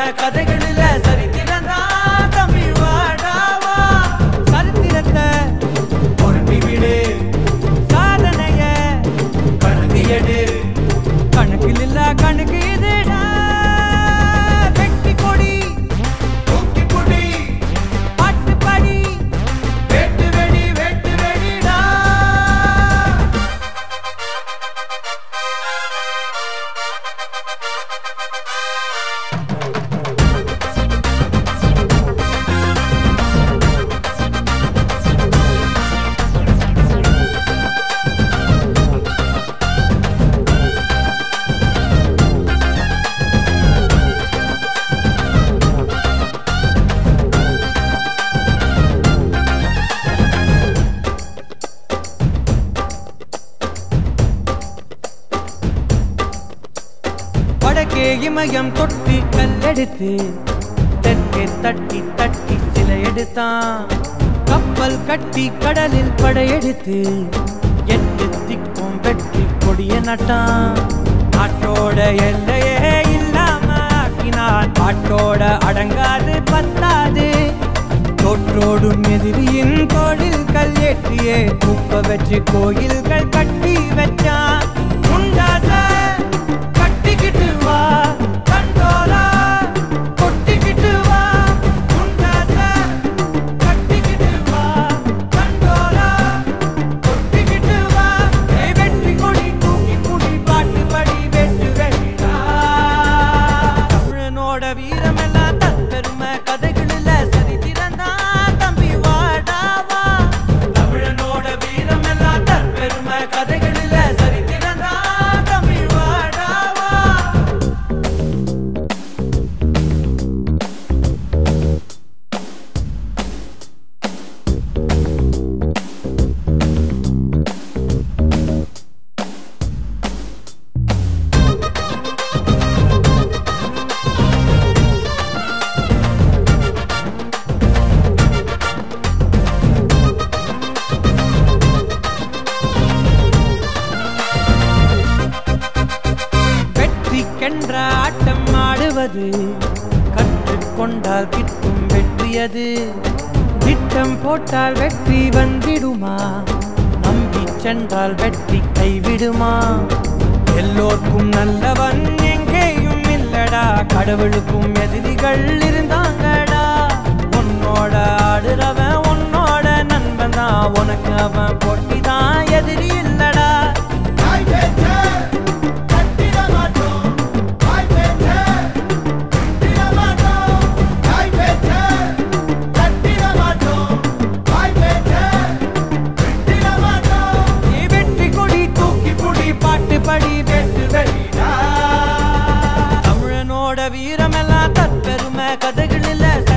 கதைகளில் சரித்திரந்தா தம்பி வாடாவா சரித்திரத்தை பொறுப்பி விடு சாதனைய கருதியடு கணக்கில் இல்ல கணக்கு இதுடா வெட்டி கொடி தூக்கி கொடி பாட்டு படி வெட்டு வெடி வெட்டு வெடிடா வடக்கே இமயம் தொட்டு கல்லெடுத்து தெற்கே தட்டி தட்டி சிலை எடுத்தான் கப்பல் கட்டி கடலில் படையெடுத்து எட்டு திக்கும் வெற்றி கொடிய நட்டான் நாட்டோட எல்லையே இல்லாம ஆக்கினான் பாட்டோட அடங்காது பத்தாது தோற்றோடும் எதிரியின் கோடில் கல் ஏற்றியே தூக்க வச்சு கோயில்கள் கட்டி வச்சான் உண்டாச கட்டிக்கிட்டு வா கண்டோலா கொட்டிக்கிட்டு வா உண்டாச கட்டிக்கிட்டு வா கண்டோலா கொட்டிக்கிட்டு வா ஏய் வெற்றி கொடி தூக்கி குடி பாட்டு படி வெட்டு வெடிடா தமிழனோட வீரமெல்லாம் தற்பெருமை கதைகளில் சரித்திரந்தா தம்பி வாடாவா தமிழனோட வீரமெல்லாம் தற்பெருமை கதைகளில் சரித்திரந்தா தம்பி வாடாவா வெற்றிக்கென்ற ஆட்டம் ஆடுவது கற்றுக்கொண்டால் கிட்டும் வெற்றியது திட்டம் போட்டால் வெற்றி வந்திடுமா நம்பி சென்றால் வெற்றி கைவிடுமா எல்லோர்க்கும் நல்லவன் எங்கேயும் இல்லடா கடவுளுக்கும் எதிரிகள் இருந்தாங்கடா உன்னோட ஆடுறவன் உன்னோட நண்பன் தான் உனக்கு அவன் போட்டி தான் எதிரி இல்லடா வாய் பேச்ச கட்டிட மாட்டோம் வாய் பேச்ச கட்டிட மாட்டோம் வாய் பேச்ச கட்டிட மாட்டோம் வாய் பேச்ச கட்டிட மாட்டோம் நீ வெற்றி கொடி தூக்கி புடி பாட்டு படி வெட்டு வெடிடா தமிழனோட வீரமெல்லாம் தற்பெருமை கதைகளில்